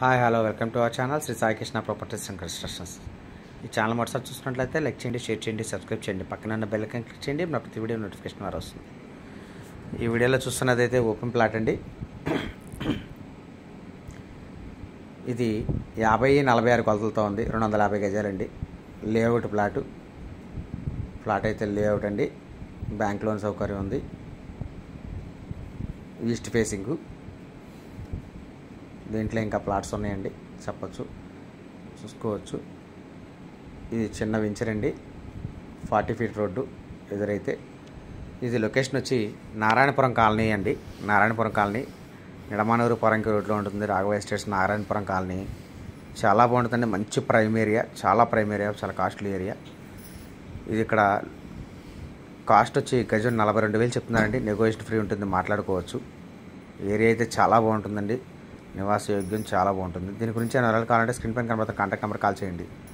hi hello welcome to our channel Sri Sai Krishna properties and constructions ఈ channel మొదటిసారి చూసినట్లయితే like చేయండి షేర్ చేయండి సబ్స్క్రైబ్ చేయండి పక్కన ఉన్న బెల్ ఐకాన్ క్లిక్ చేయండి నా ప్రతి వీడియో నోటిఫికేషన్ ద్వారా వస్తుంది ఈ వీడియోలో చూస్తున్నది అయితే ఓపెన్ ప్లాట్ అండి ఇది యాభై నలభై ఆరు కొలతలతో ఉంది రెండు వందల యాభై గజాలండి లేఅవుట్ ప్లాటు ప్లాట్ అయితే లేఅవుట్ అండి బ్యాంక్ లోన్ సౌకర్యం ఉంది ఈస్ట్ ఫేసింగు దీంట్లో ఇంకా ప్లాట్స్ ఉన్నాయండి చెప్పచ్చు చూసుకోవచ్చు ఇది చిన్న వెంచర్ అండి ఫార్టీ ఫీట్ రోడ్డు ఎదురైతే ఇది లొకేషన్ వచ్చి నారాయణపురం కాలనీ అండి నారాయణపురం కాలనీ నిడమానూరు పొరంకి రోడ్లో ఉంటుంది రాఘవ ఎస్టేట్స్ నారాయణపురం కాలనీ చాలా బాగుంటుందండి మంచి ప్రైమ్ ఏరియా చాలా ప్రైమ్ ఏరియా చాలా కాస్ట్లీ ఏరియా ఇది ఇక్కడ కాస్ట్ వచ్చి గజం నలభై రెండు వేలు చెప్తున్నారండి నెగోషియేషన్ ఫ్రీ ఉంటుంది మాట్లాడుకోవచ్చు ఏరియా అయితే చాలా బాగుంటుందండి నివాస యోగ్యం చాలా బాగుంటుంది దీని గురించి వివరాలు కావాలంటే స్క్రీన్ పైన కనబడుతున్న కాంటాక్ట్ నెంబర్ కాల్ చేయండి